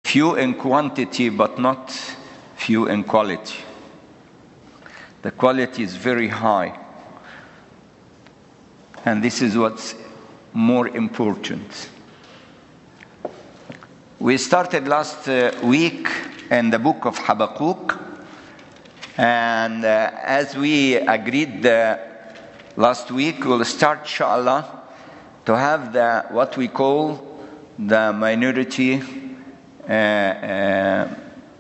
few in quantity but not few in quality. The quality is very high. And this is what's more important. We started last uh, week in the book of Habakkuk. And uh, as we agreed uh, last week, we'll start, inshallah, to have the, what we call the minority uh, uh,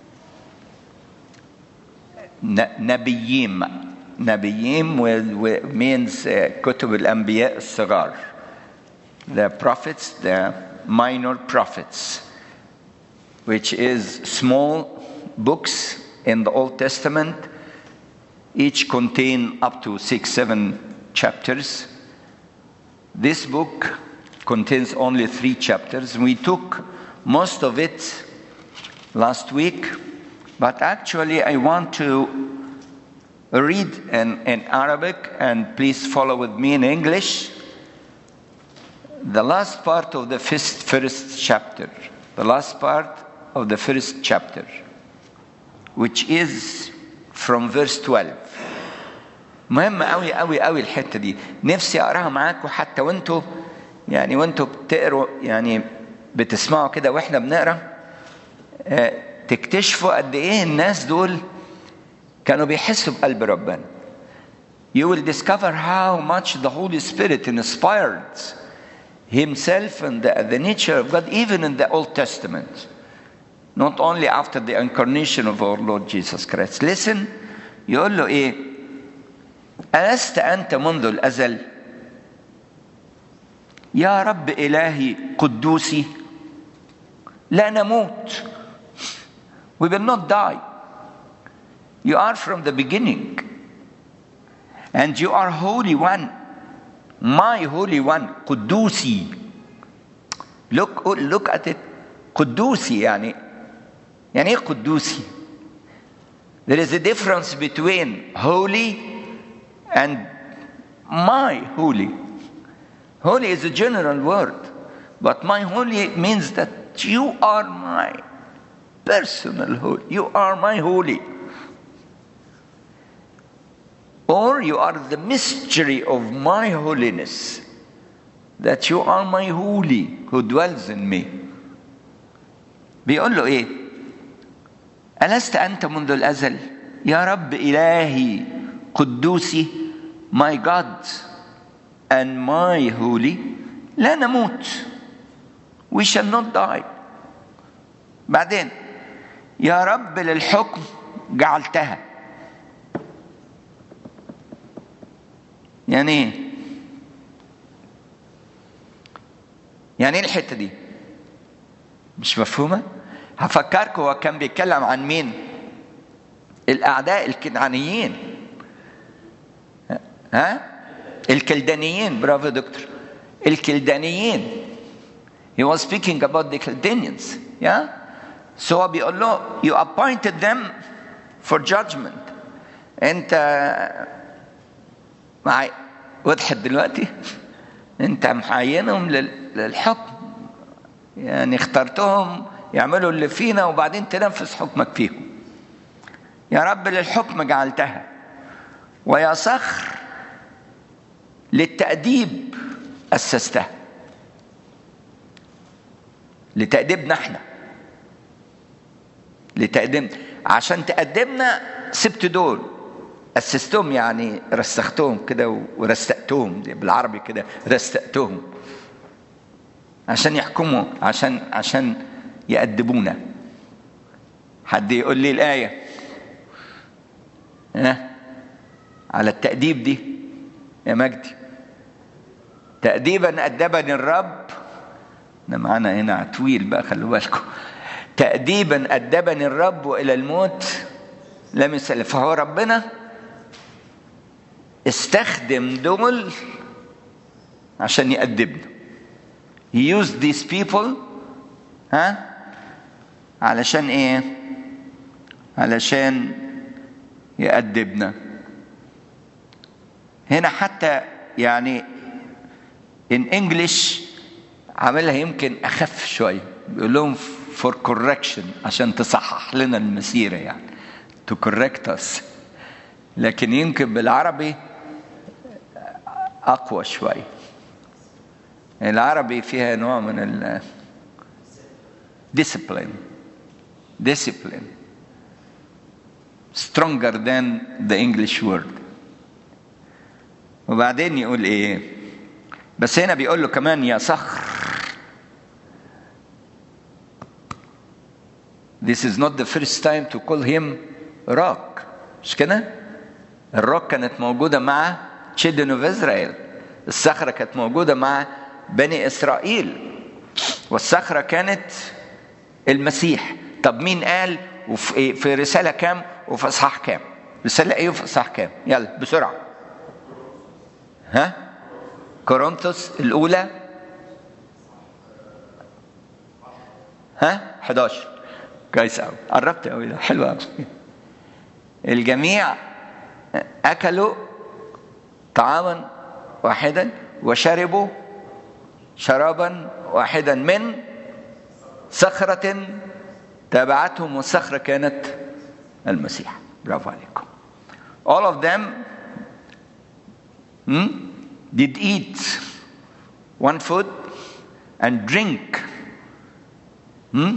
نبيين نبيين means uh, كتب الأنبياء الصغار the prophets the minor prophets which is small books in the Old Testament each contain up to six seven chapters this book contains only three chapters we took most of it last week but actually, I want to read in, in Arabic and please follow with me in English. The last part of the first, first chapter, the last part of the first chapter, which is from verse 12. مهم قوي قوي قوي الحته دي نفسي اقراها معاكم حتى وانتوا يعني وانتوا بتقروا يعني بتسمعوا كده واحنا بنقرا تكتشفوا قد ايه الناس دول كانوا بيحسوا بقلب ربنا. You will discover how much the Holy Spirit inspired Himself and the, the nature of God, even in the Old Testament, not only after the incarnation of our Lord Jesus Christ. Listen, يقول له إيه؟ ألست أنت منذ الأزل؟ يا رب إلهي قدوسي لا نموت We will not die. You are from the beginning. And you are Holy One. My Holy One. قدوسي. Look, look at it. قدوسي يعني يعني ايه قدوسي؟ There is a difference between holy and my holy. Holy is a general word, but my holy means that you are my personal holy. You are my holy. Or you are the mystery of my holiness. That you are my holy who dwells in me. بيقول له ايه؟ ألست أنت منذ الأزل؟ يا رب إلهي قدوسي my God and my holy لا نموت we shall not die بعدين يا رب للحكم جعلتها يعني ايه يعني ايه الحته دي مش مفهومه هفكركم هو كان بيتكلم عن مين الاعداء الكنعانيين ها الكلدانيين برافو دكتور الكلدانيين he was speaking about the Chaldeans yeah So هو بيقول له you appointed them for judgment. أنت معي وضحت دلوقتي؟ أنت محينهم للحكم. يعني اخترتهم يعملوا اللي فينا وبعدين تنفذ حكمك فيهم. يا رب للحكم جعلتها ويا صخر للتأديب أسستها. لتأديبنا احنا. لتقدم عشان تقدمنا سبت دول أسستهم يعني رسختهم كده ورستقتهم بالعربي كده رستقتهم عشان يحكموا عشان عشان يأدبونا حد يقول لي الآية ها على التأديب دي يا مجدي تأديبا أدبني الرب ده معانا هنا طويل بقى خلوا بالكم تأديبا أدبني الرب إلى الموت لم يسأل فهو ربنا استخدم دول عشان يأدبنا He used these people ها علشان ايه علشان يأدبنا هنا حتى يعني in English عاملها يمكن أخف شوية بيقول لهم for correction عشان تصحح لنا المسيرة يعني to correct us لكن يمكن بالعربي أقوى شوي العربي فيها نوع من ال discipline discipline stronger than the English word وبعدين يقول ايه بس هنا بيقول له كمان يا صخر This is not the first time to call him rock مش كده؟ الروك كانت موجودة مع children of Israel الصخرة كانت موجودة مع بني إسرائيل والصخرة كانت المسيح طب مين قال وفي في رسالة كام وفي إصحاح كام؟ رسالة إيه وفي إصحاح كام؟ يلا بسرعة ها؟ كورنثوس الأولى ها 11 كويس قوي قربت قوي ده حلو قوي الجميع اكلوا طعاما واحدا وشربوا شرابا واحدا من صخرة تابعتهم والصخرة كانت المسيح برافو عليكم all of them hmm, did eat one food and drink hmm,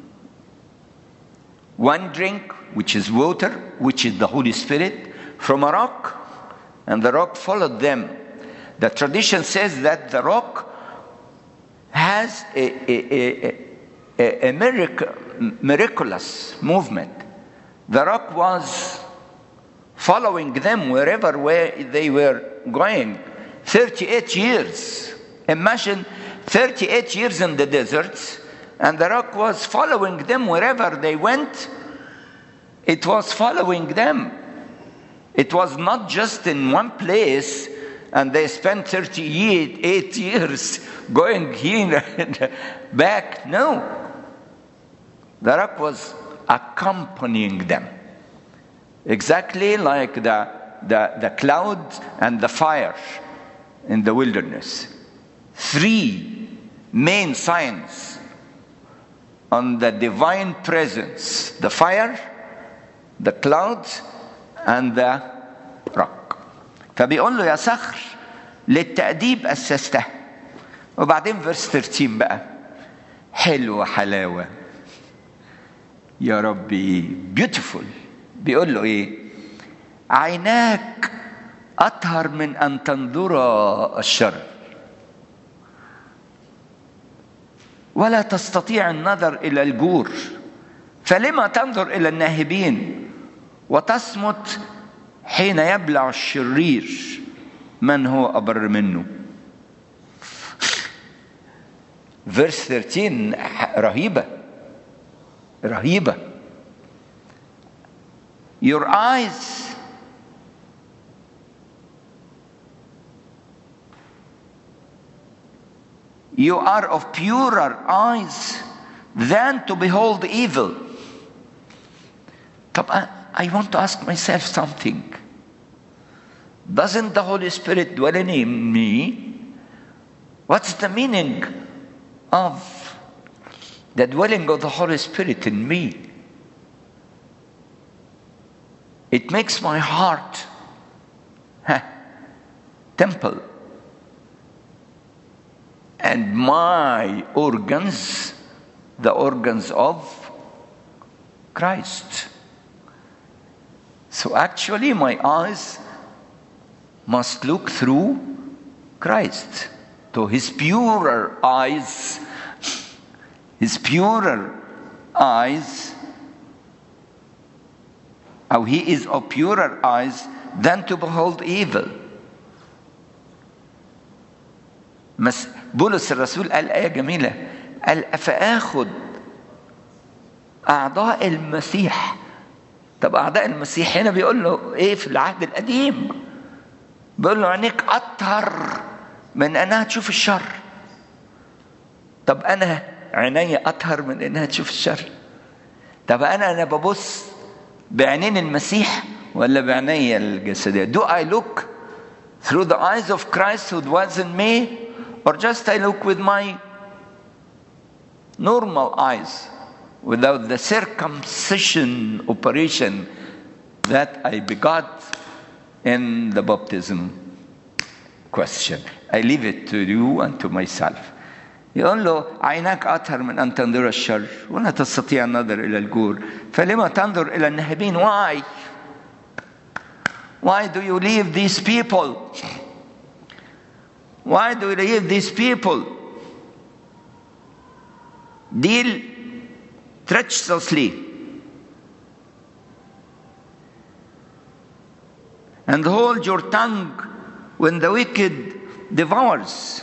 one drink, which is water, which is the Holy Spirit, from a rock, and the rock followed them. The tradition says that the rock has a, a, a, a, a miracle, miraculous movement. The rock was following them wherever where they were going. 38 years. Imagine 38 years in the deserts and the rock was following them wherever they went. It was following them. It was not just in one place and they spent 38 years going here and back. No. The rock was accompanying them. Exactly like the, the, the cloud and the fire in the wilderness. Three main signs on the divine presence the fire, the cloud, and the rock. فبيقول له يا صخر للتأديب أسسته وبعدين فيرس 13 بقى حلوة حلاوة يا ربي بيوتيفول بيقول له ايه عيناك أطهر من أن تنظر الشر ولا تستطيع النظر الى الجور فلما تنظر الى الناهبين وتصمت حين يبلع الشرير من هو ابر منه فيرس 13 رهيبه رهيبه your eyes you are of purer eyes than to behold evil. طب I want to ask myself something. Doesn't the Holy Spirit dwell in me? What's the meaning of the dwelling of the Holy Spirit in me? It makes my heart huh, temple and my organs the organs of Christ. So actually, my eyes must look through Christ. To his purer eyes, his purer eyes, how he is of purer eyes than to behold evil. مس بولس الرسول قال آية جميلة قال أفآخد أعضاء المسيح طب أعضاء المسيح هنا بيقول له إيه في العهد القديم بيقول له عينيك أطهر من أنها تشوف الشر طب أنا عيني أطهر من أنها تشوف الشر طب أنا أنا ببص بعينين المسيح ولا بعيني الجسدية Do I look through the eyes of Christ who dwells in me or just I look with my normal eyes without the circumcision operation that I begot in the baptism question. I leave it to you and to myself. يقول له عيناك أطهر من أن تنظر الشر ولا تستطيع النظر إلى الجور فلما تنظر إلى النهبين why why do you leave these people why do you leave these people deal treacherously and hold your tongue when the wicked devours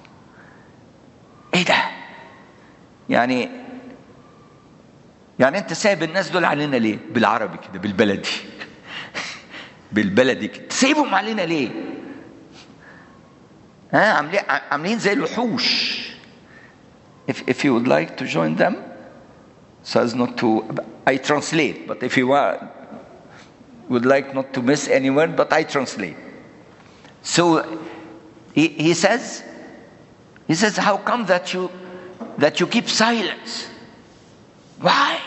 ايه ده يعني يعني انت سايب الناس دول علينا ليه بالعربي كده بالبلدي بالبلدي كده سايبهم علينا ليه ها عاملين عاملين زي الوحوش if, if you would like to join them so as not to I translate but if you want, would like not to miss any word but I translate so he, he says he says how come that you that you keep silence why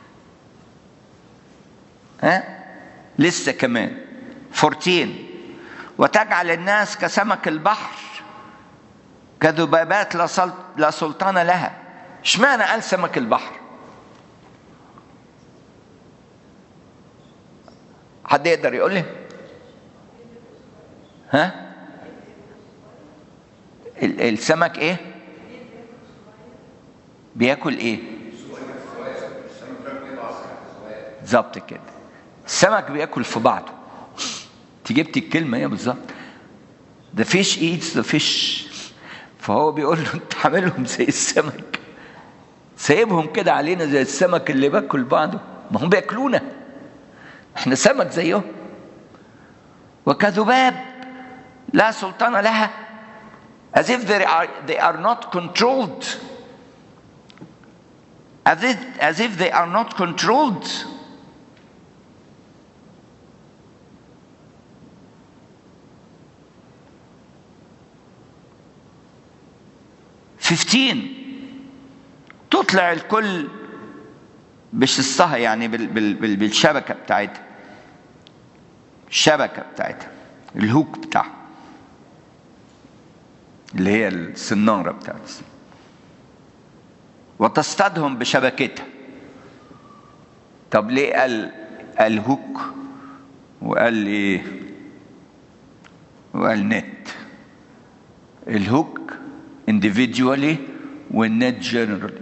ها لسه كمان 14 وتجعل الناس كسمك البحر كذبابات لا, سلط لا سلطان لها اشمعنى قال سمك البحر حد يقدر يقول لي ها السمك ايه بياكل ايه بالظبط كده السمك بياكل في بعضه انت جبت الكلمه ايه بالظبط the fish eats the fish فهو بيقول له انت عاملهم زي السمك سايبهم كده علينا زي السمك اللي باكل بعضه ما هم بياكلونا احنا سمك زيهم وكذباب لا سلطان لها as if they are, they are not controlled as if, as if they are not controlled Fifteen تطلع الكل بشصها يعني بال بال بال بالشبكة بتاعتها الشبكة بتاعتها الهوك بتاعها اللي هي السنارة بتاعتها وتصطادهم بشبكتها طب ليه قال قال هوك وقال ايه وقال نت الهوك individually والنت generally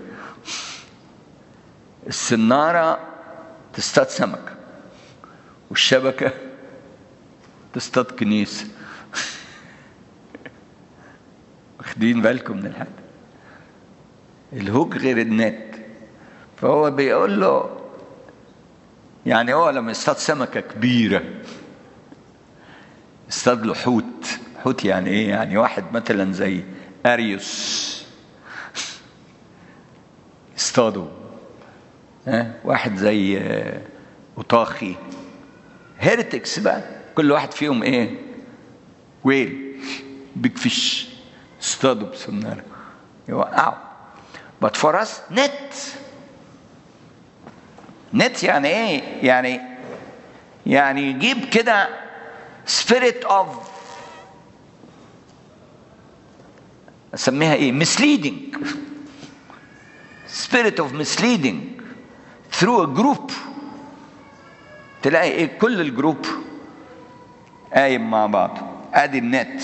السنارة تصطاد سمك والشبكة تصطاد كنيسة واخدين بالكم من الحد الهوك غير النت فهو بيقول له يعني هو لما يصطاد سمكة كبيرة يصطاد له حوت حوت يعني ايه يعني واحد مثلا زي اريوس يصطادوا ها واحد زي اوطاخي هيرتكس بقى كل واحد فيهم ايه ويل بيج فيش اصطادوا بسنارة يوقعوا but for us net net يعني ايه يعني يعني يجيب كده spirit of اسميها ايه misleading spirit of misleading through a group تلاقي ايه كل الجروب قايم مع بعض ادي النت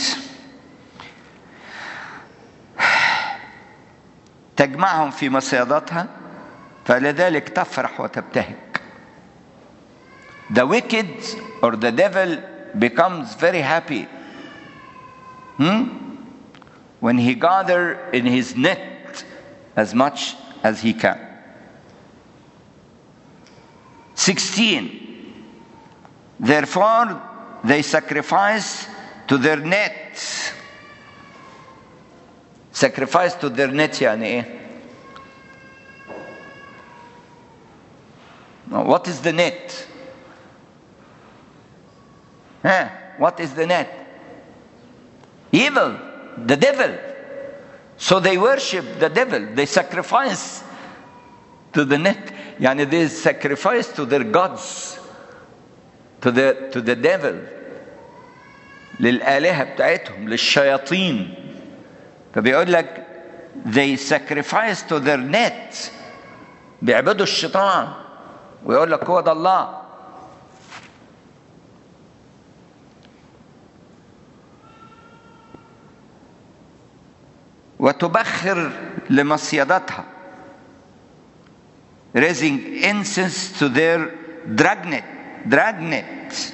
تجمعهم في مصيادتها فلذلك تفرح وتبتهج the wicked or the devil becomes very happy hmm? when he gather in his net as much as he can 16 therefore they sacrifice to their net sacrifice to their net يعني ايه what is the net huh? what is the net evil the devil so they worship the devil they sacrifice to the net يعني they sacrifice to their gods to the to the devil للآلهة بتاعتهم للشياطين فبيقول لك they sacrifice to their net بيعبدوا الشيطان ويقول لك هو ده الله وتبخر لمصيدتها raising incense to their dragnet dragnet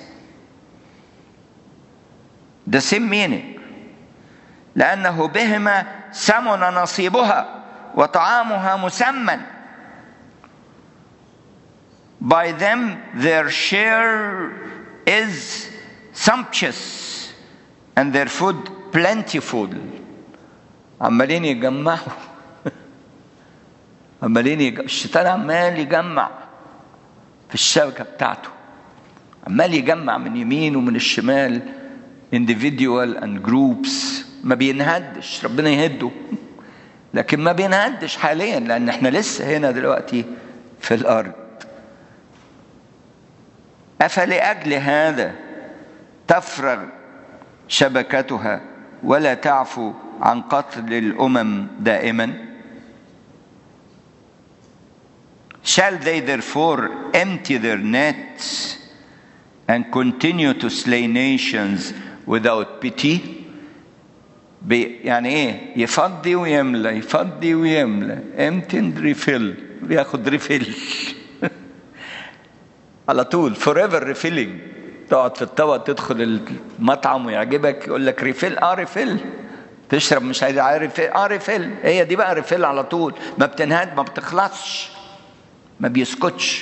the same meaning لأنه بهما سمن نصيبها وطعامها مسمن by them their share is sumptuous and their food plentiful عمالين يجمعوا عمالين يج... الشيطان عمال يجمع في الشبكه بتاعته عمال يجمع من يمين ومن الشمال individual and groups ما بينهدش ربنا يهده لكن ما بينهدش حاليا لان احنا لسه هنا دلوقتي في الارض افلاجل هذا تفرغ شبكتها ولا تعفو عن قتل الامم دائما Shall they therefore empty their nets and continue to slay nations without pity? يعني ايه يفضي ويملى يفضي ويملى empty and refill بياخد ريفيل على طول forever refilling تقعد في الطبق تدخل المطعم ويعجبك يقول لك ريفيل اه ريفيل تشرب مش عايز ريفيل اه ريفيل هي دي بقى ريفيل على طول ما بتنهد ما بتخلصش ما بيسكتش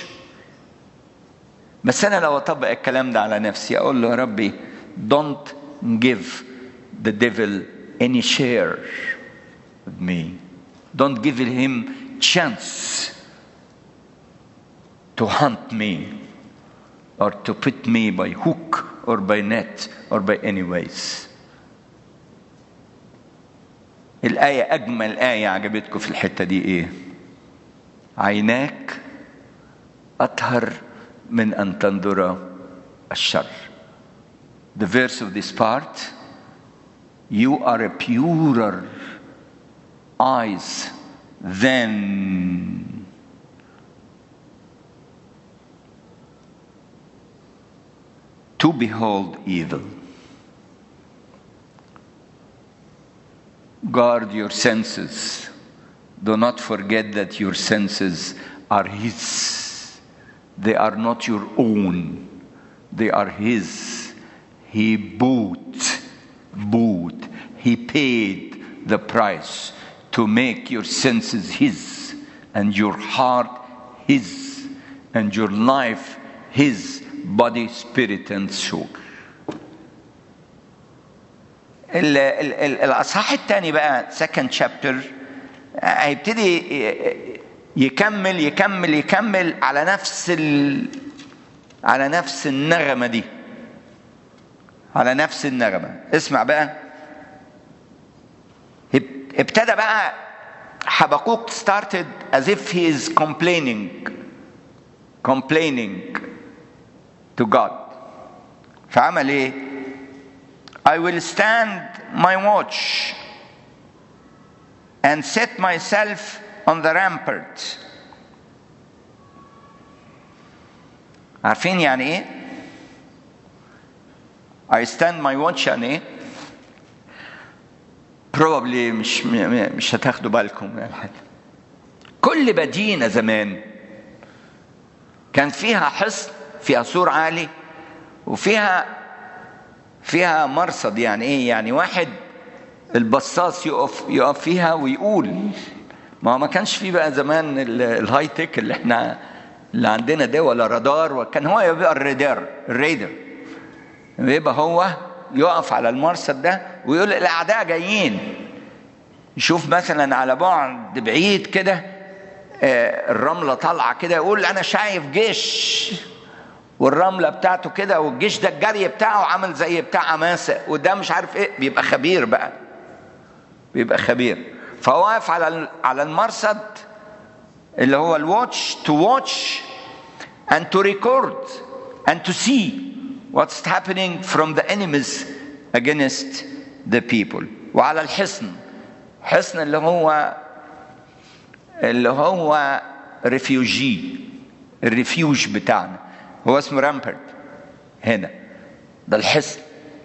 بس انا لو اطبق الكلام ده على نفسي اقول له يا ربي don't give the devil any share with me don't give him chance to hunt me or to put me by hook or by net or by any ways الآية أجمل آية عجبتكم في الحتة دي إيه؟ عيناك أطهر من أن تنظر الشر. The verse of this part, you are a purer eyes than to behold evil. Guard your senses. Do not forget that your senses are His. They are not your own. They are His. He bought, bought. He paid the price to make your senses His and your heart His and your life His body, spirit, and soul. ال- ال- ال- الاصحاح الثاني بقى second chapter هيبتدي يكمل يكمل يكمل على نفس ال... على نفس النغمه دي على نفس النغمه اسمع بقى ابتدى بقى حبقوق started as if he is complaining complaining to God فعمل ايه I will stand my watch and set myself on the rampart. عارفين يعني ايه؟ I stand my watch يعني ايه؟ probably مش مش هتاخدوا بالكم من الحاجة. كل مدينة زمان كان فيها حصن فيها سور عالي وفيها فيها مرصد يعني ايه يعني واحد البصاص يقف يقف فيها ويقول ما هو ما كانش في بقى زمان الهاي تك اللي احنا اللي عندنا ده ولا رادار وكان هو يبقى الرادار الريدر يبقى هو يقف على المرصد ده ويقول الاعداء جايين يشوف مثلا على بعد بعيد كده الرمله طالعه كده يقول انا شايف جيش والرمله بتاعته كده والجيش ده الجري بتاعه عامل زي بتاع عماسه وده مش عارف ايه بيبقى خبير بقى بيبقى خبير فهو واقف على على المرصد اللي هو الواتش to watch and to record and to see what's happening from the enemies against the people وعلى الحصن حصن اللي هو اللي هو ريفيوجي الريفيوج بتاعنا هو اسمه رامبرد هنا ده الحصن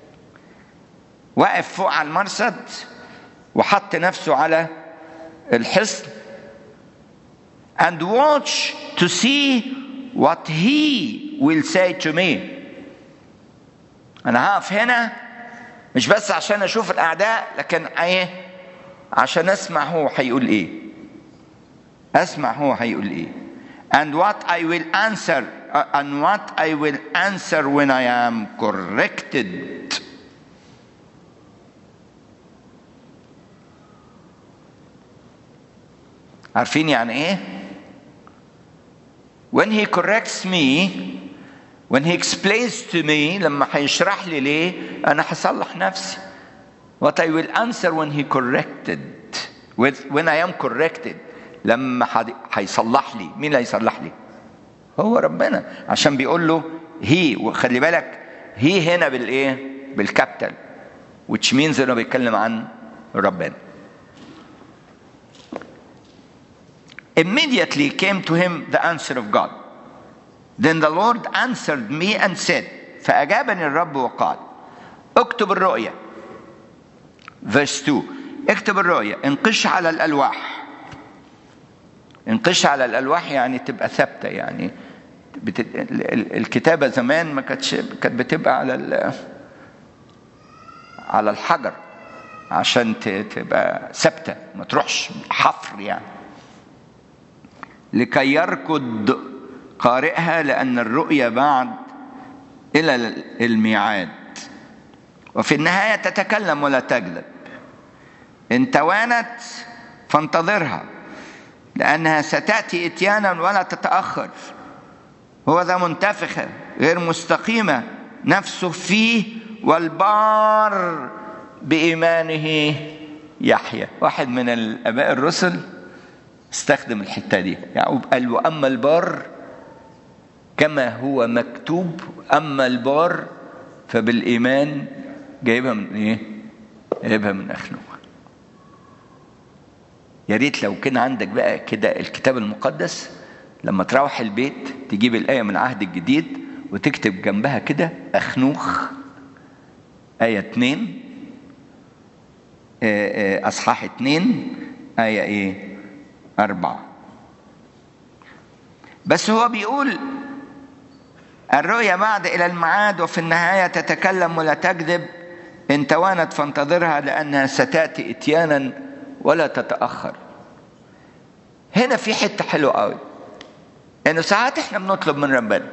واقف فوق على المرصد وحط نفسه على الحصن and watch to see what he will say to me انا هقف هنا مش بس عشان اشوف الاعداء لكن ايه عشان اسمع هو هيقول ايه اسمع هو هيقول ايه and what I will answer uh, and what I will answer when I am corrected عارفين يعني ايه when he corrects me when he explains to me لما هيشرح لي ليه انا هصلح نفسي what I will answer when he corrected with when I am corrected لما هيصلح لي مين اللي هيصلح لي هو ربنا عشان بيقول له هي وخلي بالك هي هنا بالايه بالكابيتال which means انه بيتكلم عن ربنا Immediately came to him the answer of God. Then the Lord answered me and said, فأجابني الرب وقال اكتب الرؤيا verse 2 اكتب الرؤيا انقش على الألواح انقش على الألواح يعني تبقى ثابتة يعني بت... الكتابة زمان ما كانتش كانت بتبقى على ال... على الحجر عشان تبقى ثابتة ما تروحش حفر يعني لكي يركض قارئها لأن الرؤيا بعد إلى الميعاد وفي النهاية تتكلم ولا تكذب إن توانت فانتظرها لأنها ستأتي إتيانا ولا تتأخر هو ذا منتفخة غير مستقيمة نفسه فيه والبار بإيمانه يحيى واحد من الآباء الرسل استخدم الحته دي يعقوب قال واما البار كما هو مكتوب اما البار فبالايمان جايبها من ايه؟ جايبها من اخنوخ يا ريت لو كان عندك بقى كده الكتاب المقدس لما تروح البيت تجيب الايه من العهد الجديد وتكتب جنبها كده اخنوخ ايه اتنين اصحاح اتنين ايه ايه أربعة بس هو بيقول الرؤيا بعد إلى المعاد وفي النهاية تتكلم ولا تكذب إن توانت فانتظرها لأنها ستأتي إتيانا ولا تتأخر هنا في حتة حلوة قوي إنه ساعات إحنا بنطلب من ربنا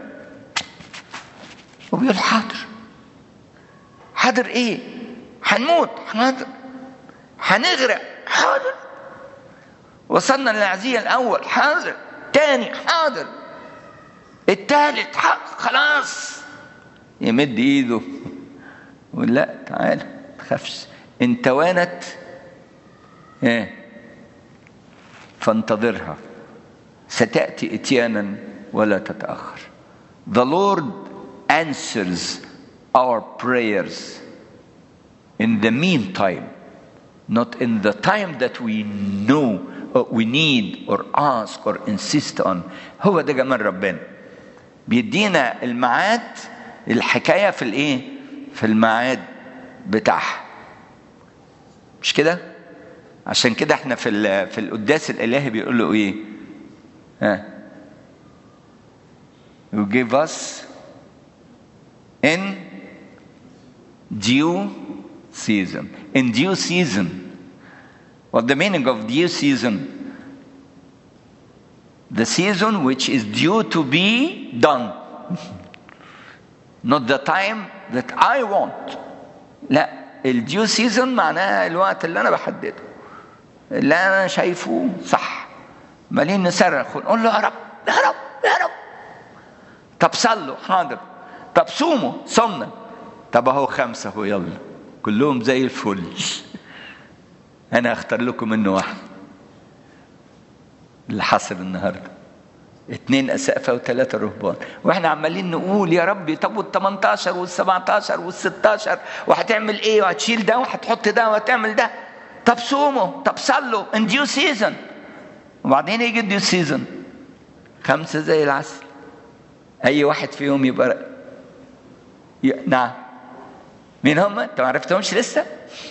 وبيقول حاضر حاضر إيه؟ هنموت حاضر هنغرق حاضر وصلنا للعزية الأول حاضر تاني حاضر التالت حاضر خلاص يمد ايده يقول لا تعالى تخافش ان توانت ايه فانتظرها ستأتي اتيانا ولا تتأخر The Lord answers our prayers in the meantime not in the time that we know or we need or ask or insist on هو ده جمال ربنا بيدينا الميعاد الحكاية في الايه في الميعاد بتاعها مش كده عشان كده احنا في في القداس الالهي بيقول له ايه ها you give us in due season in due season what the meaning of due season the season which is due to be done not the time that I want لا الديو سيزون معناها الوقت اللي انا بحدده اللي انا شايفه صح مالين نصرخ ونقول له يا رب يا رب يا رب طب صلوا حاضر طب صوموا صمنا طب اهو خمسه اهو يلا كلهم زي الفل انا اختار لكم منه واحد اللي حصل النهارده اتنين أسقفة وثلاثة رهبان واحنا عمالين نقول يا ربي طب وال 18 وال 17 وال 16 وهتعمل ايه وهتشيل ده وهتحط ده وهتعمل ده طب صوموا طب صلوا ان ديو سيزون وبعدين يجي الديو سيزون خمسة زي العسل أي واحد فيهم يبقى ي... نعم مين هم؟ أنت ما عرفتهمش لسه؟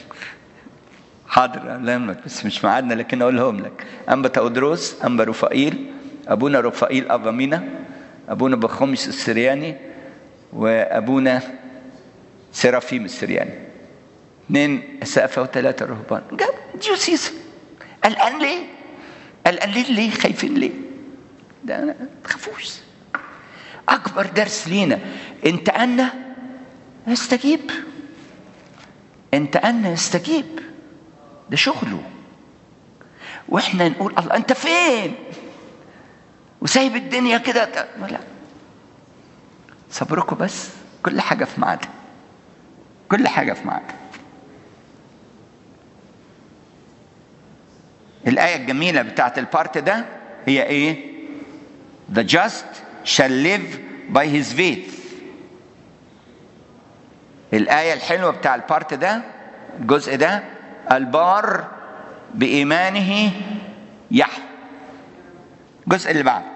حاضر أقولهم لك بس مش معادنا لكن أقولهم لك أنبا تودروس أنبا رفائيل أبونا رفائيل أفامينا أبونا بخمس السرياني وأبونا سرافيم السرياني اثنين سقفة وثلاثة رهبان جاب ديو سيزون قلقان ليه؟ قلقان ليه ليه؟ خايفين ليه؟ ده ما تخافوش اكبر درس لينا انت انا استجيب انت انا استجيب ده شغله واحنا نقول الله انت فين وسايب الدنيا كده لا صبركم بس كل حاجه في ميعادها كل حاجه في ميعادها الآية الجميلة بتاعت البارت ده هي إيه؟ The just shall live by his faith. الآية الحلوة بتاع البارت ده الجزء ده البار بإيمانه يحيى. الجزء اللي بعده.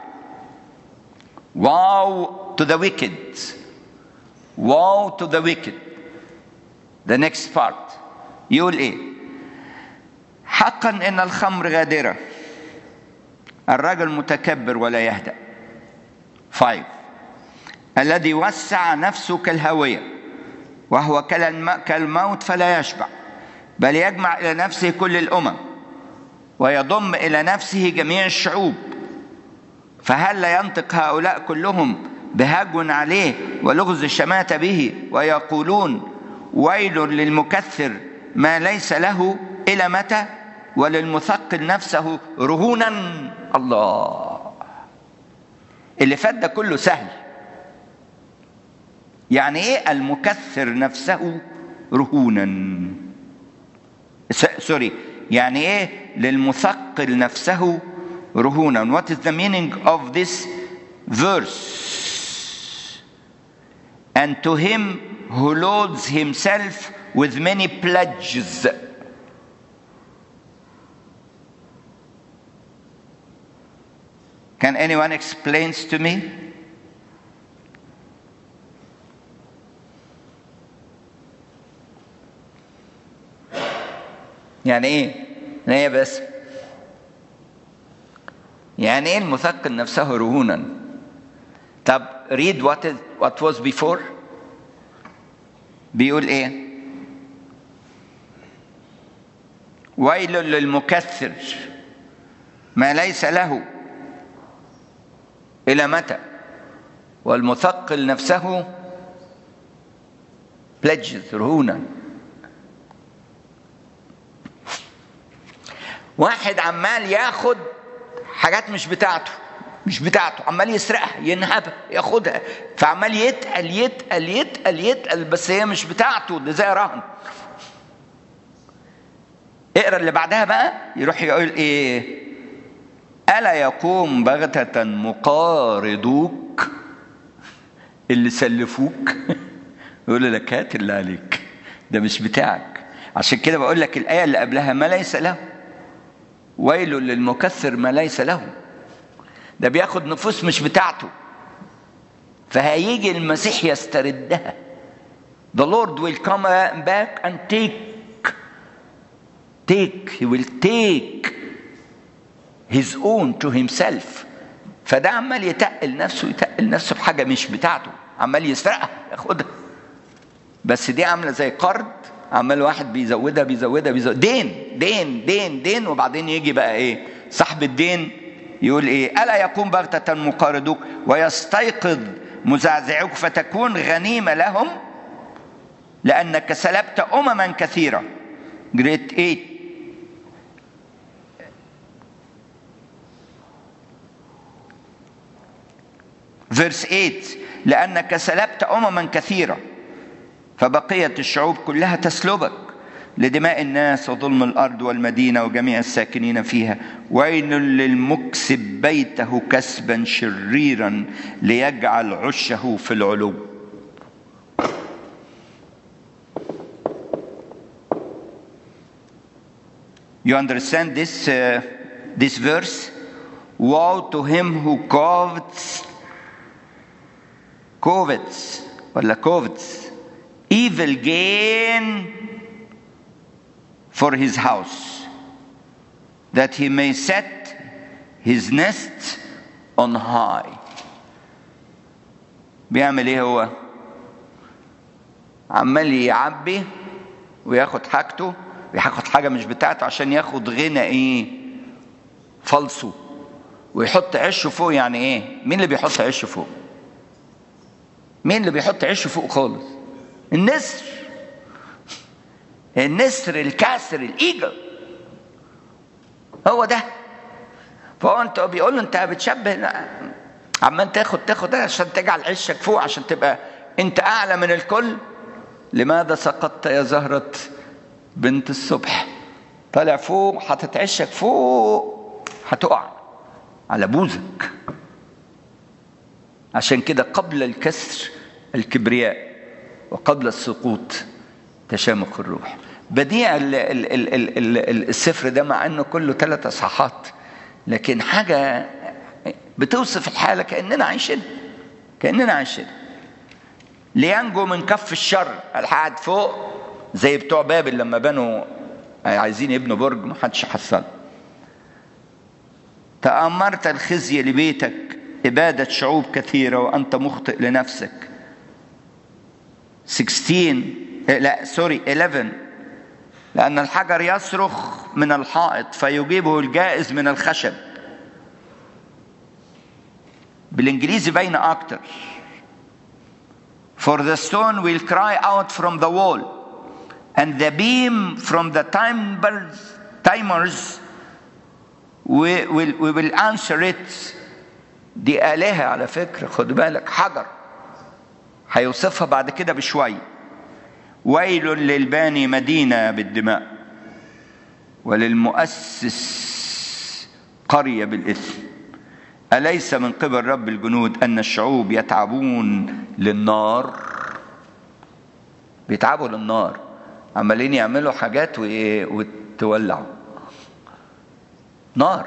Woe to the wicked. Woe to the wicked. The next part. يقول إيه؟ حقا إن الخمر غادرة. الرجل متكبر ولا يهدأ. 5 الذي وسع نفسه كالهوية وهو كالموت فلا يشبع بل يجمع إلى نفسه كل الأمم ويضم إلى نفسه جميع الشعوب فهل لا ينطق هؤلاء كلهم بهجو عليه ولغز الشماتة به ويقولون ويل للمكثر ما ليس له إلى متى وللمثقل نفسه رهونا الله اللي فات ده كله سهل يعني ايه المكثر نفسه رهونا سوري يعني ايه للمثقل نفسه رهونا what is the meaning of this verse and to him who loads himself with many pledges Can anyone explains to me? يعني ايه؟ يعني ايه بس؟ يعني ايه المثقل نفسه رهونا؟ طب read what is what was before بيقول ايه؟ ويل للمكثر ما ليس له إلى متى؟ والمثقل نفسه pledges رهونا واحد عمال ياخد حاجات مش بتاعته مش بتاعته عمال يسرقها ينهبها ياخدها فعمال يتقل يتقل يتقل يتقل بس هي مش بتاعته ده زي رهن اقرا اللي بعدها بقى يروح يقول ايه ألا يقوم بغتة مقارضوك اللي سلفوك يقول لك هات اللي عليك ده مش بتاعك عشان كده بقول لك الآية اللي قبلها ما ليس له ويل للمكثر ما ليس له ده بياخد نفوس مش بتاعته فهيجي المسيح يستردها The Lord will come back and take take he will take his own to himself فده عمال يتقل نفسه يتقل نفسه بحاجة مش بتاعته عمال يسرقها ياخدها بس دي عاملة زي قرض عمال واحد بيزودها بيزودها بيزودها دين دين دين دين وبعدين يجي بقى ايه صاحب الدين يقول ايه ألا يقوم بغتة مقارضوك ويستيقظ مزعزعوك فتكون غنيمة لهم لأنك سلبت أمما كثيرة جريت 8 فيرس 8 لأنك سلبت أمما كثيرة فبقية الشعوب كلها تسلبك لدماء الناس وظلم الارض والمدينه وجميع الساكنين فيها ويل للمكسب بيته كسبا شريرا ليجعل عشه في العلو You understand this, uh, this verse? Woe to him who covets, covets, ولا covets, evil gain for his house, that he may set his nest on high. بيعمل ايه هو؟ عمال يعبي وياخد حاجته وياخد حاجه مش بتاعته عشان ياخد غنى ايه؟ فالصو ويحط عشه فوق يعني ايه؟ مين اللي بيحط عشه فوق؟ مين اللي بيحط عشه فوق خالص؟ النسر النسر الكاسر الايجل هو ده فهو انت بيقول له انت بتشبه عمال تاخد تاخد عشان تجعل عشك فوق عشان تبقى انت اعلى من الكل لماذا سقطت يا زهرة بنت الصبح طالع فوق حاطط عشك فوق هتقع على بوزك عشان كده قبل الكسر الكبرياء وقبل السقوط تشامخ الروح بديع ال ال ال ال ال السفر ده مع انه كله ثلاث اصحاحات لكن حاجه بتوصف الحاله كاننا عايشين كاننا عايشين لينجو من كف الشر الحاد فوق زي بتوع بابل لما بنوا عايزين يبنوا برج ما حدش حصل تأمرت الخزي لبيتك إبادة شعوب كثيرة وأنت مخطئ لنفسك 16 لا سوري 11 لأن الحجر يصرخ من الحائط فيجيبه الجائز من الخشب بالإنجليزي باينة أكتر For the stone will cry out from the wall and the beam from the timers, timers we will, we will answer it دي آلهة على فكرة خد بالك حجر هيوصفها بعد كده بشوية ويل للباني مدينة بالدماء وللمؤسس قرية بالإثم أليس من قبل رب الجنود أن الشعوب يتعبون للنار بيتعبوا للنار عمالين يعملوا حاجات وتولعوا نار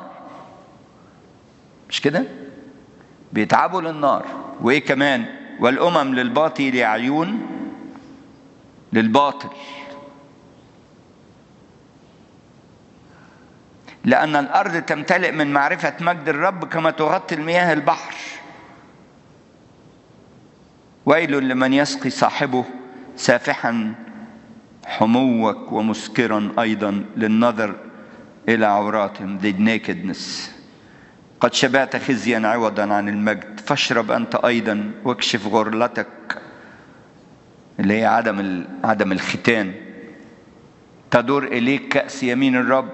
مش كده بيتعبوا للنار وايه كمان والامم للباطل يعيون للباطل لأن الأرض تمتلئ من معرفة مجد الرب كما تغطي المياه البحر ويل لمن يسقي صاحبه سافحا حموك ومسكرا أيضا للنظر إلى عوراتهم the nakedness قد شبعت خزيا عوضا عن المجد فاشرب أنت أيضا واكشف غرلتك اللي هي عدم عدم الختان تدور إليك كأس يمين الرب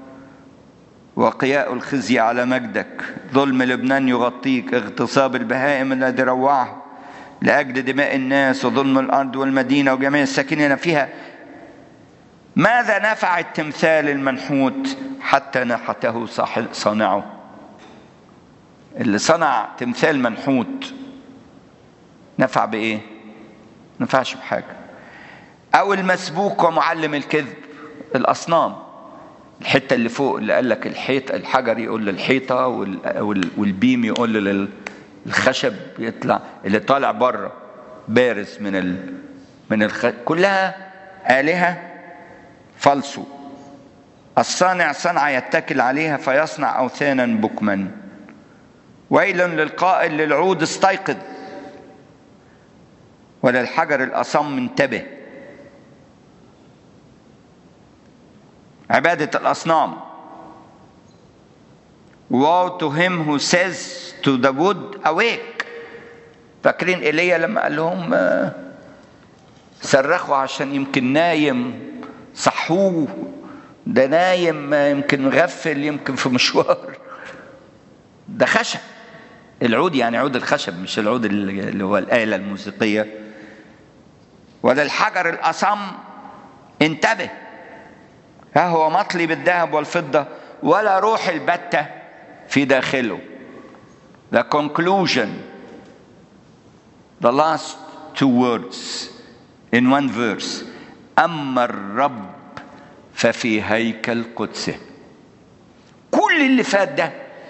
وقياء الخزي على مجدك ظلم لبنان يغطيك اغتصاب البهائم الذي روعه لأجل دماء الناس وظلم الأرض والمدينة وجميع الساكنين فيها ماذا نفع التمثال المنحوت حتى نحته صانعه اللي صنع تمثال منحوت نفع بإيه نفعش بحاجة أو المسبوك ومعلم الكذب الأصنام الحتة اللي فوق اللي قال لك الحيط الحجر يقول للحيطة والبيم يقول للخشب يطلع اللي طالع بره بارز من ال من الخ... كلها آلهة فالصو الصانع صنعة يتكل عليها فيصنع أوثانا بكما ويل للقائل للعود استيقظ وللحجر الأصم انتبه عبادة الأصنام Woe to him who says to the wood awake فاكرين ايليا لما قال لهم صرخوا عشان يمكن نايم صحوه ده نايم يمكن مغفل يمكن في مشوار ده خشب العود يعني عود الخشب مش العود اللي هو الآلة الموسيقية وللحجر الأصم انتبه ها هو مطلي بالذهب والفضة ولا روح البتة في داخله the conclusion the last two words in one verse أما الرب ففي هيكل قدسه كل اللي فات ده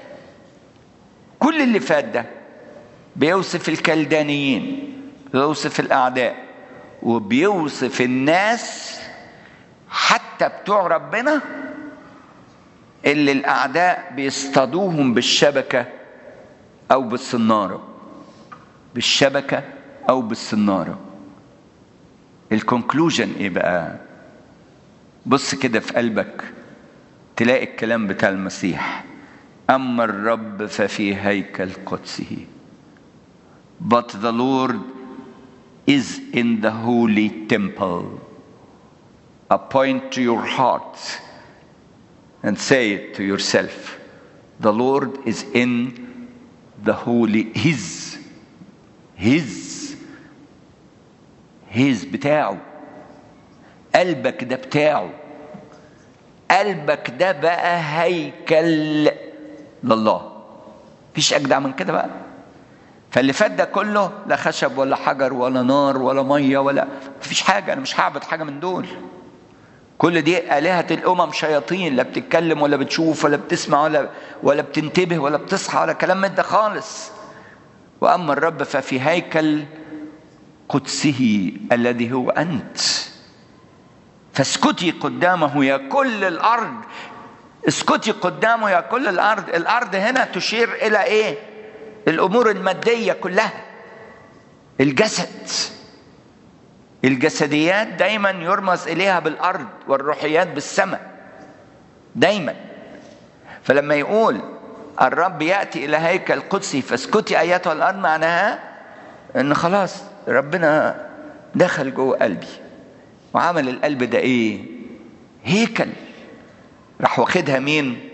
كل اللي فات ده بيوصف الكلدانيين بيوصف الأعداء وبيوصف الناس حتى بتوع ربنا اللي الأعداء بيصطادوهم بالشبكة أو بالصنارة بالشبكة أو بالصنارة الكونكلوجن إيه بقى بص كده في قلبك تلاقي الكلام بتاع المسيح أما الرب ففي هيكل قدسه but the Lord is in the holy temple appoint to your heart and say it to yourself the Lord is in the holy his his his بتاعه قلبك ده بتاعه قلبك ده بقى هيكل لله مفيش اجدع من كده بقى فاللي فات ده كله لا خشب ولا حجر ولا نار ولا ميه ولا مفيش حاجه انا مش هعبد حاجه من دول كل دي آلهة الأمم شياطين لا بتتكلم ولا بتشوف ولا بتسمع ولا ولا بتنتبه ولا بتصحى ولا كلام من ده خالص وأما الرب ففي هيكل قدسه الذي هو أنت فاسكتي قدامه يا كل الأرض اسكتي قدامه يا كل الأرض الأرض هنا تشير إلى إيه الأمور المادية كلها الجسد الجسديات دايما يرمز إليها بالأرض والروحيات بالسماء دايما فلما يقول الرب يأتي إلى هيكل قدسي فاسكتي أيتها الأرض معناها إن خلاص ربنا دخل جوه قلبي وعمل القلب ده إيه هيكل راح واخدها مين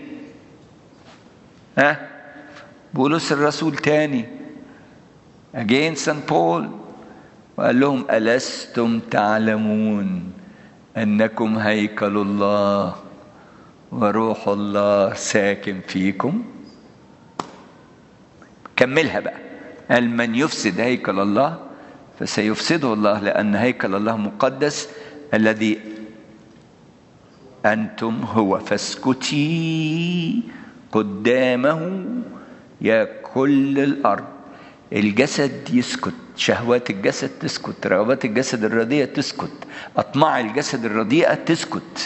ها بولس الرسول تاني again سان بول وقال لهم ألستم تعلمون أنكم هيكل الله وروح الله ساكن فيكم كملها بقى قال من يفسد هيكل الله فسيفسده الله لأن هيكل الله مقدس الذي أنتم هو فاسكتي قدامه يا كل الأرض الجسد يسكت شهوات الجسد تسكت رغبات الجسد الرديئة تسكت أطماع الجسد الرديئة تسكت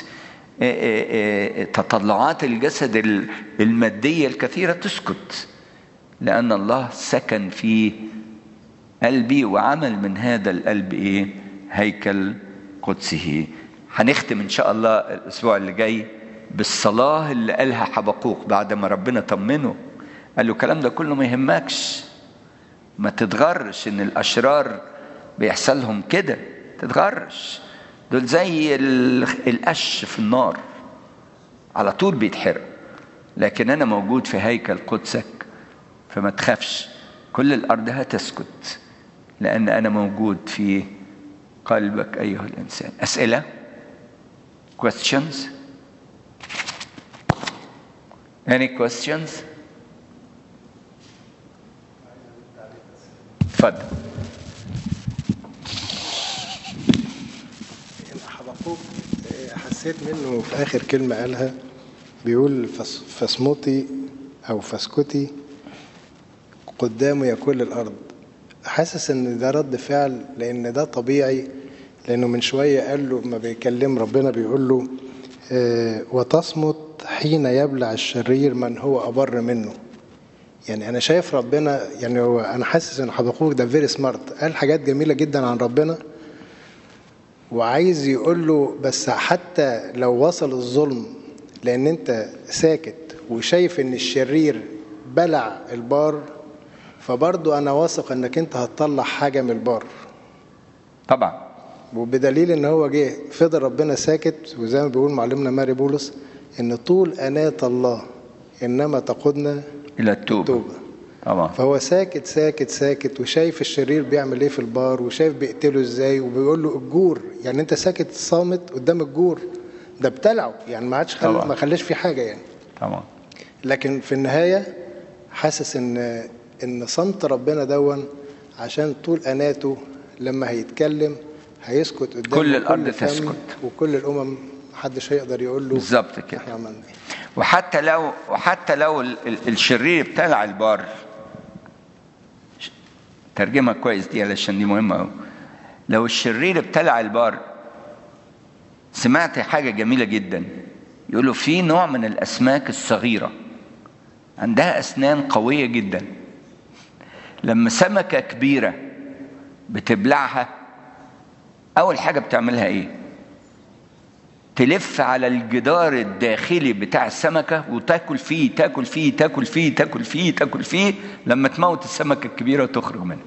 تطلعات الجسد المادية الكثيرة تسكت لأن الله سكن في قلبي وعمل من هذا القلب إيه هيكل قدسه هنختم إن شاء الله الأسبوع اللي جاي بالصلاة اللي قالها حبقوق بعد ما ربنا طمنه قال له الكلام ده كله ما يهمكش ما تتغرش ان الاشرار بيحصل لهم كده تتغرش دول زي القش في النار على طول بيتحرق لكن انا موجود في هيكل قدسك فما تخافش كل الارض هتسكت لان انا موجود في قلبك ايها الانسان اسئله questions any questions اتفضل حبقوق حسيت منه في اخر كلمه قالها بيقول فس- فاصمتي او فاسكتي قدامه يا كل الارض حاسس ان ده رد فعل لان ده طبيعي لانه من شويه قال له ما بيكلم ربنا بيقول له آه، وتصمت حين يبلع الشرير من هو ابر منه يعني انا شايف ربنا يعني هو انا حاسس ان حبقوق ده فيري سمارت قال حاجات جميله جدا عن ربنا وعايز يقول له بس حتى لو وصل الظلم لان انت ساكت وشايف ان الشرير بلع البار فبرضه انا واثق انك انت هتطلع حاجه من البار طبعا وبدليل ان هو جه فضل ربنا ساكت وزي ما بيقول معلمنا ماري بولس ان طول اناه الله انما تقودنا الى التوبه توبه طبعا فهو ساكت ساكت ساكت وشايف الشرير بيعمل ايه في البار وشايف بيقتله ازاي وبيقول له الجور يعني انت ساكت صامت قدام الجور ده ابتلعه يعني ما عادش خل... طبعا. ما خلاش فيه حاجه يعني طبعا لكن في النهايه حاسس ان ان صمت ربنا دون عشان طول اناته لما هيتكلم هيسكت قدام كل الأرض فم تسكت. وكل الامم محدش هيقدر يقول له بالظبط كده احنا عملنا ايه وحتى لو وحتى لو ال- ال- الشرير ابتلع البار ترجمة كويس دي علشان دي مهمة أوي لو الشرير ابتلع البار سمعت حاجة جميلة جدا يقولوا في نوع من الأسماك الصغيرة عندها أسنان قوية جدا لما سمكة كبيرة بتبلعها أول حاجة بتعملها إيه؟ تلف على الجدار الداخلي بتاع السمكة وتاكل فيه تاكل فيه تاكل فيه تاكل فيه تاكل فيه لما تموت السمكة الكبيرة وتخرج منها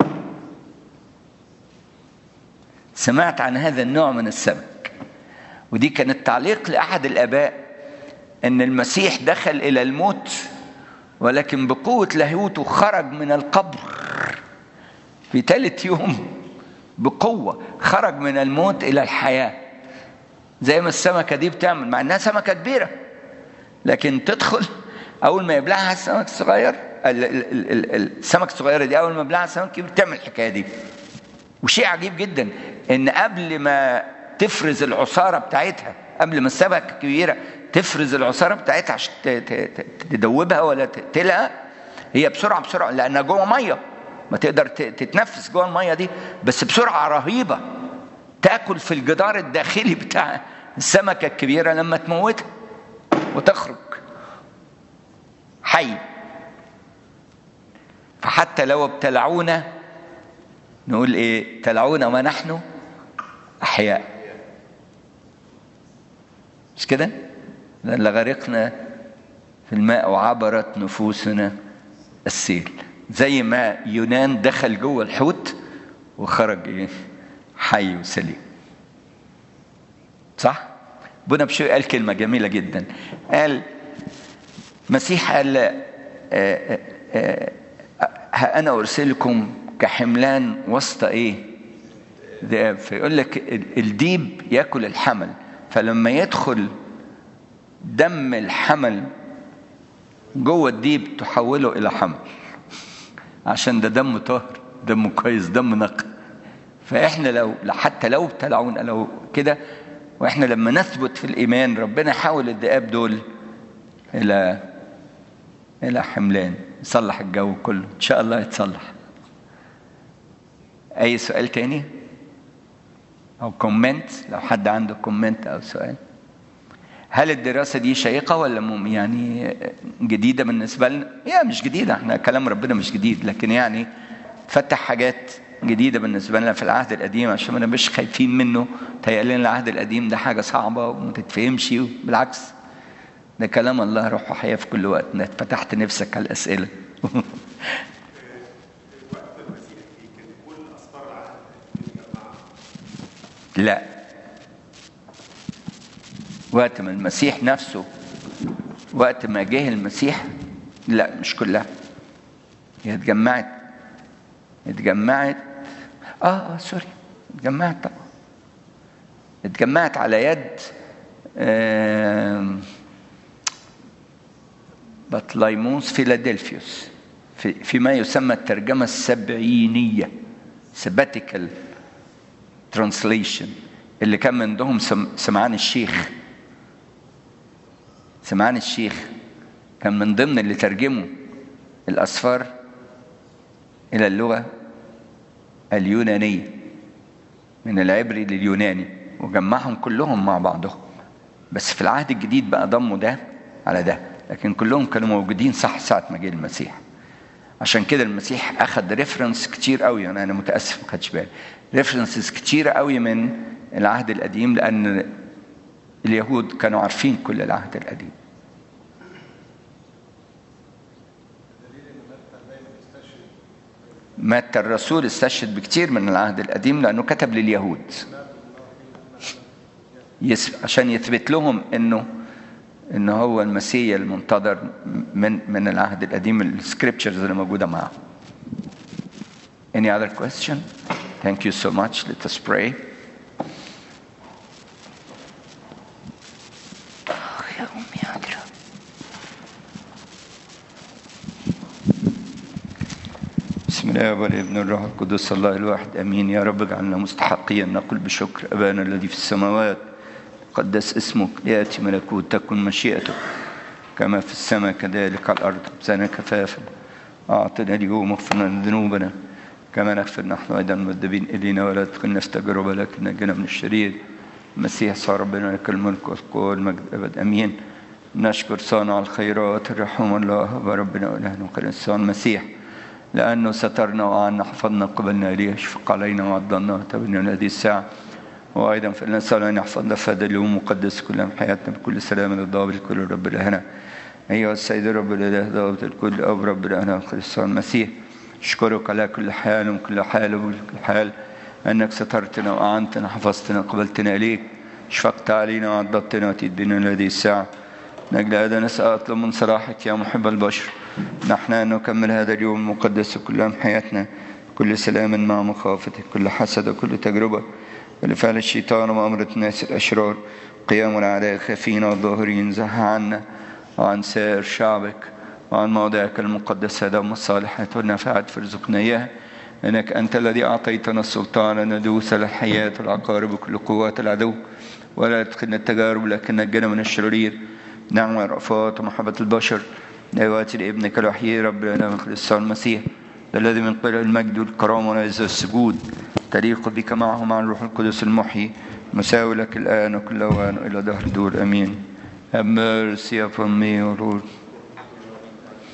سمعت عن هذا النوع من السمك ودي كانت تعليق لأحد الآباء أن المسيح دخل إلى الموت ولكن بقوة لاهوته خرج من القبر في ثالث يوم بقوة خرج من الموت إلى الحياة زي ما السمكة دي بتعمل مع إنها سمكة كبيرة لكن تدخل أول ما يبلعها السمك الصغير ال- ال- ال- ال- السمك الصغيرة دي أول ما يبلعها السمك الكبير تعمل الحكاية دي وشيء عجيب جدا إن قبل ما تفرز العصارة بتاعتها قبل ما السمكة الكبيرة تفرز العصارة بتاعتها عشان ت- ت- ت- تدوبها ولا تقتلها هي بسرعة بسرعة لأنها جوه مية ما تقدر ت- تتنفس جوه المية دي بس بسرعة رهيبة تاكل في الجدار الداخلي بتاع السمكة الكبيرة لما تموتها وتخرج حي فحتى لو ابتلعونا نقول ايه ابتلعونا ونحن احياء مش كده لأن لغرقنا في الماء وعبرت نفوسنا السيل زي ما يونان دخل جوه الحوت وخرج ايه حي وسليم صح بنا بشوي قال كلمة جميلة جدا قال مسيح قال آه، آه، آه، ها أنا أرسلكم كحملان وسط إيه ذئاب فيقول لك ال- الديب ياكل الحمل فلما يدخل دم الحمل جوه الديب تحوله إلى حمل عشان ده دم طاهر دم كويس دم نقي فاحنا لو حتى لو ابتلعونا لو كده واحنا لما نثبت في الايمان ربنا يحول الذئاب دول الى الى حملان يصلح الجو كله ان شاء الله يتصلح اي سؤال تاني او كومنت لو حد عنده كومنت او سؤال هل الدراسه دي شيقه ولا مم- يعني جديده بالنسبه لنا هي مش جديده احنا كلام ربنا مش جديد لكن يعني فتح حاجات جديده بالنسبه لنا في العهد القديم عشان ما نبقاش خايفين منه تهيأ لنا العهد القديم ده حاجه صعبه وما تتفهمش بالعكس ده كلام الله روح وحياه في كل وقت انك فتحت نفسك على الاسئله لا وقت ما المسيح نفسه وقت ما جه المسيح لا مش كلها هي اتجمعت اتجمعت اه اه سوري اتجمعت طبعا اتجمعت على يد آم، بطليموس فيلادلفيوس في فيما يسمى الترجمة السبعينية sabbatical translation اللي كان من عندهم سم- سمعان الشيخ سمعان الشيخ كان من ضمن اللي ترجموا الأسفار إلى اللغة اليونانية من العبري لليوناني وجمعهم كلهم مع بعضهم بس في العهد الجديد بقى ضموا ده على ده لكن كلهم كانوا موجودين صح ساعة ما جه المسيح عشان كده المسيح أخذ ريفرنس كتير قوي أنا أنا متأسف ما خدش بالي ريفرنسز كتيرة قوي من العهد القديم لأن اليهود كانوا عارفين كل العهد القديم متى الرسول استشهد بكتير من العهد القديم لأنه كتب لليهود يس عشان يثبت لهم انه انه هو المسيح المنتظر من من العهد القديم السكريبتشرز اللي موجوده معاه. Any other question? Thank you so much. Let us pray. لا والابن الروح القدس الله الواحد امين يا رب اجعلنا مستحقين نقول بشكر ابانا الذي في السماوات قدس اسمك لياتي ملكوت تكن مشيئتك كما في السماء كذلك على الارض خبزنا كفافا اعطنا اليوم واغفر لنا ذنوبنا كما نغفر نحن ايضا المذنبين الينا ولا تدخلنا في تجربه لكن نجنا من الشرير المسيح صار ربنا لك الملك والقوه والمجد ابد امين نشكر صانع الخيرات الرحوم الله وربنا والهنا وخلصنا المسيح لأنه سترنا وعنا حفظنا قبلنا إليه اشفق علينا وعضلنا تبني هذه الساعة وأيضا فلنسأل أن يحفظنا في هذا اليوم مقدس كل حياتنا بكل سلام الضابط الكل رب الهنا أيها السيد رب الإله ضابط الكل أب رب الهنا خلصنا المسيح أشكرك على كل حال وكل حال وكل حال أنك سترتنا وأعنتنا حفظتنا قبلتنا إليك شفقت علينا وعضدتنا وتدينا هذه الساعة نجل هذا نسأل أطلب من صلاحك يا محب البشر نحن أن نكمل هذا اليوم المقدس كل أيام حياتنا كل سلام مع مخافتك كل حسد وكل تجربة كل فعل الشيطان وأمرة الناس الأشرار قيام الأعداء خافين والظاهرين زح عنا وعن سائر شعبك وعن مواضعك المقدسة دم الصالحات والنفعات فارزقنا إياها إنك أنت الذي أعطيتنا السلطان أن ندوس الحياة والعقارب وكل قوات العدو ولا تدخلنا التجارب لكن نجنا من الشرير نعمة رأفات ومحبة البشر نواتي لابنك الوحيد ربنا من خلص المسيح الذي من قبل المجد والكرامة والعزة والسجود تليق بك معه مع الروح القدس المحيي مساوي لك الآن وكل أوان إلى دهر دور أمين Have mercy upon me, O Lord.